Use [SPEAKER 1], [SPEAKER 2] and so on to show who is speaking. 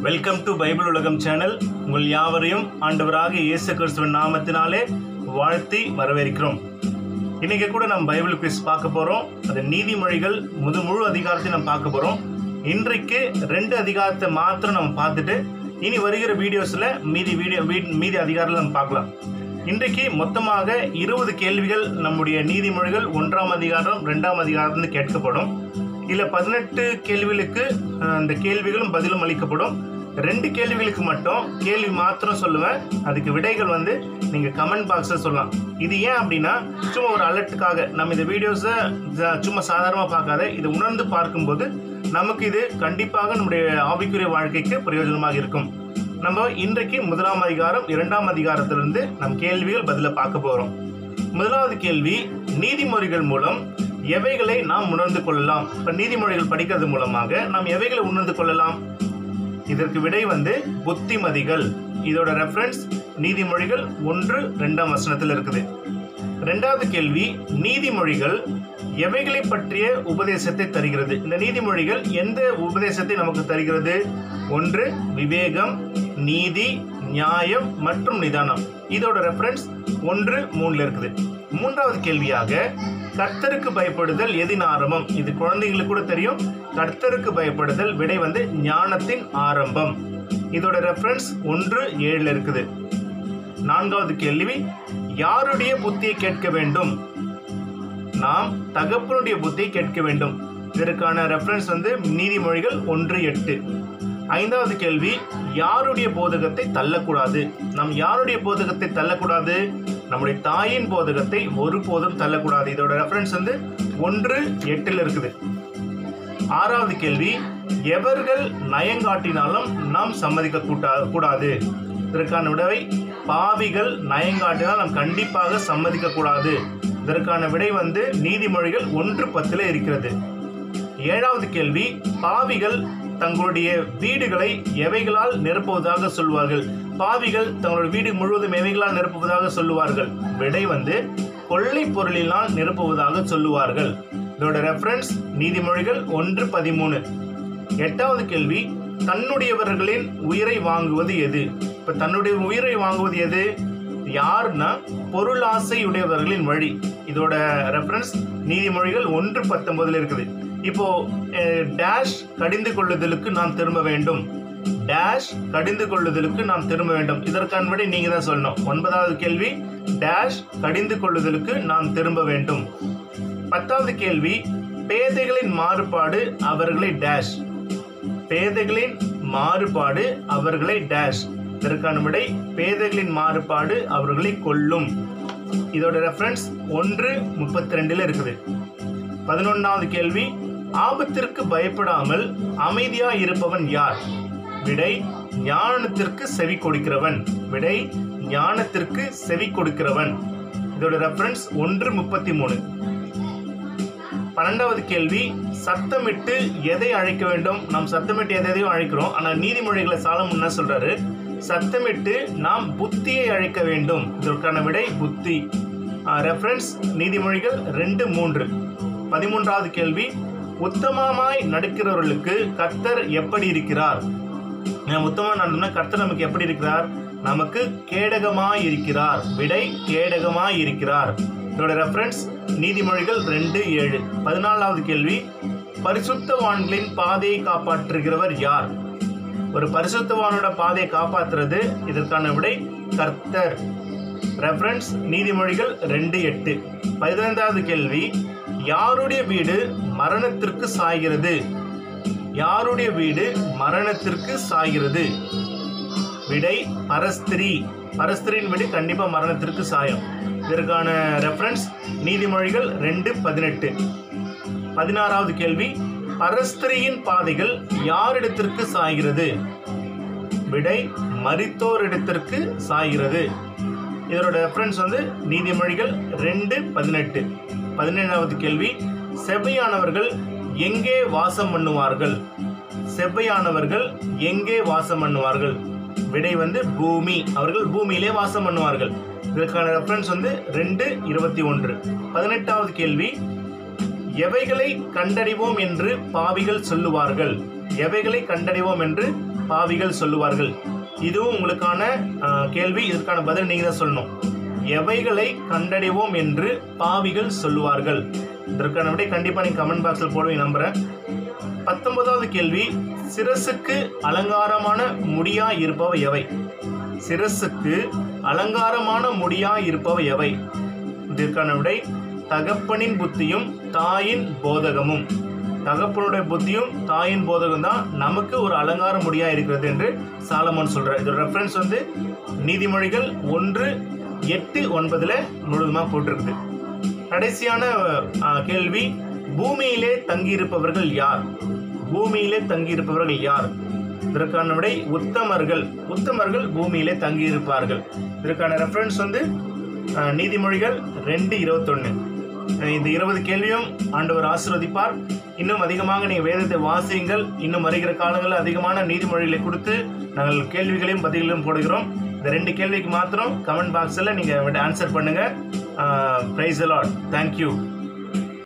[SPEAKER 1] welcome to Bible உலகம் channel உங்கள் யாவரையும் ஆண்டவராக இயேசு கிறிஸ்துவின் நாமத்தினாலே வாழ்த்தி வரவேற்கிறோம் இன்னைக்கு கூட நம்ம பைபிள் குவிஸ் பார்க்க போறோம் அது நீதிமொழிகள் முது முழு அதிகாரத்தை நம்ம பார்க்க போறோம் இன்றைக்கு ரெண்டு அதிகாரத்தை மாத்திரம் நம்ம பார்த்துட்டு இனி வருகிற வீடியோஸ்ல மீதி வீடியோ வீ- மீதி அதிகாரத்தில் நம்ம பார்க்கலாம் இன்றைக்கு மொத்தமாக இருபது கேள்விகள் நம்முடைய நீதிமொழிகள் ஒன்றாம் அதிகாரம் ரெண்டாம் அதிகாரத்திலிருந்து கேட்கப்படும் இதில் பதினெட்டு கேள்விகளுக்கு அஹ், அந்த கேள்விகளும் பதிலும் அளிக்கப்படும் ரெண்டு கேள்விகளுக்கு மட்டும் கேள்வி மாத்திரம் சொல்லுவேன் அதுக்கு விடைகள் வந்து நீங்கள் கமெண்ட் பாக்ஸில் சொல்லலாம் இது ஏன் அப்படின்னா சும்மா ஒரு அலர்ட்டுக்காக நம்ம இந்த வீடியோஸை சும்மா சாதாரணமாக பார்க்காத இதை உணர்ந்து பார்க்கும்போது நமக்கு இது கண்டிப்பாக நம்முடைய ஆவிக்குரிய வாழ்க்கைக்கு பிரயோஜனமாக இருக்கும் நம்ம இன்றைக்கு முதலாம் அதிகாரம் இரண்டாம் அதிகாரத்திலிருந்து நம் கேள்விகள் பதில பார்க்க போறோம் முதலாவது கேள்வி நீதிமொழிகள் மூலம் எவைகளை நாம் உணர்ந்து கொள்ளலாம் இப்ப நீதிமொழிகள் படிக்கிறது மூலமாக நாம் எவைகளை உணர்ந்து கொள்ளலாம் இதற்கு விடை வந்து புத்திமதிகள் இதோட ரெஃபரன்ஸ் நீதிமொழிகள் ஒன்று ரெண்டாம் வசனத்தில் இருக்குது ரெண்டாவது கேள்வி நீதிமொழிகள் எவைகளை பற்றிய உபதேசத்தை தருகிறது இந்த நீதிமொழிகள் எந்த உபதேசத்தை நமக்கு தருகிறது ஒன்று விவேகம் நீதி நியாயம் மற்றும் நிதானம் இதோட ரெஃபரன்ஸ் ஒன்று மூணுல இருக்குது மூன்றாவது கேள்வியாக கர்த்தருக்கு பயப்படுதல் எதின் ஆரம்பம் இது குழந்தைங்களுக்கு கூட தெரியும் கர்த்தருக்கு பயப்படுதல் விடை வந்து ஞானத்தின் ஆரம்பம் இதோட ரெஃபரன்ஸ் ஒன்று ஏழுல இருக்குது நான்காவது கேள்வி யாருடைய புத்தியை கேட்க வேண்டும் நாம் தகப்பனுடைய புத்தியை கேட்க வேண்டும் இதற்கான ரெஃபரன்ஸ் வந்து நீதிமொழிகள் ஒன்று எட்டு ஐந்தாவது கேள்வி யாருடைய போதகத்தை தள்ளக்கூடாது நாம் யாருடைய போதகத்தை தள்ளக்கூடாது நம்முடைய தாயின் போதகத்தை ஒருபோதும் தள்ளக்கூடாது இதோட ரெஃபரன்ஸ் வந்து ஒன்று எட்டில் இருக்குது ஆறாவது கேள்வி எவர்கள் நயங்காட்டினாலும் நாம் சம்மதிக்க கூட்டா கூடாது இதற்கான விடை பாவிகள் நயங்காட்டினால் நாம் கண்டிப்பாக சம்மதிக்க கூடாது இதற்கான விடை வந்து நீதிமொழிகள் ஒன்று பத்தில் இருக்கிறது ஏழாவது கேள்வி பாவிகள் தங்களுடைய வீடுகளை எவைகளால் நிரப்புவதாக சொல்வார்கள் பாவிகள் தங்களுடைய வீடு முழுவதும் எவைகளால் நிரப்புவதாக சொல்லுவார்கள் விடை வந்து கொள்ளை பொருளினால் நிரப்புவதாக சொல்லுவார்கள் இதோட ரெஃபரன்ஸ் நீதிமொழிகள் ஒன்று பதிமூணு எட்டாவது கேள்வி தன்னுடையவர்களின் உயிரை வாங்குவது எது இப்ப தன்னுடைய உயிரை வாங்குவது எது யாருன்னா பொருளாசை உடையவர்களின் வழி இதோட ரெஃபரன்ஸ் நீதிமொழிகள் ஒன்று பத்தொன்பதுல இருக்குது இப்போ அஹ், டேஷ் கடிந்து கொள்ளுதலுக்கு நாம் திரும்ப வேண்டும் டேஷ் கடிந்து கொள்ளுதலுக்கு நாம் திரும்ப வேண்டும் இதற்கான விடை நீங்க தான் சொல்லணும் ஒன்பதாவது கேள்வி டேஷ் கடிந்து கொள்ளுதலுக்கு நாம் திரும்ப வேண்டும் பத்தாவது கேள்வி பேதைகளின் மாறுபாடு அவர்களை டேஷ் பேதைகளின் மாறுபாடு அவர்களை டேஷ் இதற்கான விடை பேதைகளின் மாறுபாடு அவர்களை கொல்லும் இதோட ரெஃபரன்ஸ் ஒன்று முப்பத்தி ரெண்டுல இருக்குது பதினொன்றாவது கேள்வி ஆபத்திற்கு பயப்படாமல் அமைதியா இருப்பவன் யார் விடை ஞானத்திற்கு செவி கொடுக்கிறவன் விடை ஞானத்திற்கு செவி கொடுக்கிறவன் இதோட ரெஃபரன்ஸ் ஒன்று முப்பத்தி மூணு பன்னெண்டாவது கேள்வி சத்தமிட்டு எதை அழைக்க வேண்டும் நாம் சத்தமிட்டு எதை எதையும் அழைக்கிறோம் ஆனால் நீதிமொழிகளை சாலம் என்ன சொல்றாரு சத்தமிட்டு நாம் புத்தியை அழைக்க வேண்டும் இதற்கான விடை புத்தி ரெஃபரன்ஸ் நீதிமொழிகள் ரெண்டு மூன்று பதிமூன்றாவது கேள்வி உத்தமமாய் நடக்கிறவர்களுக்கு கர்த்தர் எப்படி இருக்கிறார் நாம் உத்தமம் நடந்தோம்னா கர்த்தர் நமக்கு எப்படி இருக்கிறார் நமக்கு கேடகமாய் இருக்கிறார் விடை கேடகமாய் இருக்கிறார் இதோட ரெஃபரன்ஸ் நீதிமொழிகள் ரெண்டு ஏழு பதினாலாவது கேள்வி பரிசுத்தவான்களின் பாதையை காப்பாற்றுகிறவர் யார் ஒரு பரிசுத்தவானோட பாதையை காப்பாற்றுறது இதற்கான விடை கர்த்தர் ரெஃபரன்ஸ் நீதிமொழிகள் ரெண்டு எட்டு பதினைந்தாவது கேள்வி யாருடைய வீடு மரணத்திற்கு சாய்கிறது யாருடைய வீடு மரணத்திற்கு சாய்கிறது விடை பரஸ்திரி பரஸ்திரியின் விடை கண்டிப்பா மரணத்திற்கு சாயம் இதற்கான ரெஃபரன்ஸ் நீதிமொழிகள் ரெண்டு பதினெட்டு பதினாறாவது கேள்வி பரஸ்திரியின் பாதைகள் யாரிடத்திற்கு சாய்கிறது விடை மரித்தோரிடத்திற்கு சாய்கிறது இதோட ரெஃபரன்ஸ் வந்து நீதிமொழிகள் ரெண்டு பதினெட்டு பதினேழாவது கேள்வி செவ்வையானவர்கள் எங்கே வாசம் பண்ணுவார்கள் செவ்வையானவர்கள் எங்கே வாசம் பண்ணுவார்கள் விடை வந்து பூமி அவர்கள் பூமியிலே வாசம் பண்ணுவார்கள் இதற்கான ரெஃபரன்ஸ் வந்து ரெண்டு இருபத்தி ஒன்று பதினெட்டாவது கேள்வி எவைகளை கண்டறிவோம் என்று பாவிகள் சொல்லுவார்கள் எவைகளை கண்டறிவோம் என்று பாவிகள் சொல்லுவார்கள் இதுவும் உங்களுக்கான ஆஹ், கேள்வி இதற்கான பதில் நீங்க தான் சொல்லணும் எவைகளை கண்டடைவோம் என்று பாவிகள் சொல்லுவார்கள் இதற்கான விடை கண்டிப்பா நீங்க கமெண்ட் பாக்ஸில் போடுவீங்க நம்புறேன் பத்தொன்பதாவது கேள்வி சிரசுக்கு அலங்காரமான முடியா இருப்பவை எவை சிரசுக்கு அலங்காரமான முடியா இருப்பவை எவை இதற்கான விடை தகப்பனின் புத்தியும் தாயின் போதகமும் தகப்பனுடைய புத்தியும் தாயின் போதகம் தான் நமக்கு ஒரு அலங்கார முடியா இருக்கிறது என்று சாலமோன் சொல்றார் இதோட ரெஃபரன்ஸ் வந்து நீதிமொழிகள் ஒன்று எட்டு ஒன்பதுல முழுவதுமா போட்டிருக்குது கடைசியான ஆ, கேள்வி பூமியிலே தங்கியிருப்பவர்கள் யார் பூமியிலே தங்கியிருப்பவர்கள் யார் இதற்கான விடை உத்தமர்கள் உத்தமர்கள் பூமியிலே தங்கியிருப்பார்கள் இதற்கான ரெஃபரன்ஸ் வந்து ஆ, நீதிமொழிகள் ரெண்டு இருபத்தொன்னு இந்த இருபது கேள்வியும் ஆண்டவர் ஆசீர்வதிப்பார் இன்னும் அதிகமாக நீங்கள் வேதத்தை வாசியுங்கள் இன்னும் வருகிற காலங்களில் அதிகமான நீதிமொழிகளை கொடுத்து நாங்கள் கேள்விகளையும் பதில்களையும் போடுகிறோம் இந்த ரெண்டு கேள்விக்கு மாத்திரம் கமெண்ட் பாக்ஸில் நீங்கள் ஆன்சர் பண்ணுங்கள் ப்ரைஸ் அலாட் தேங்க்யூ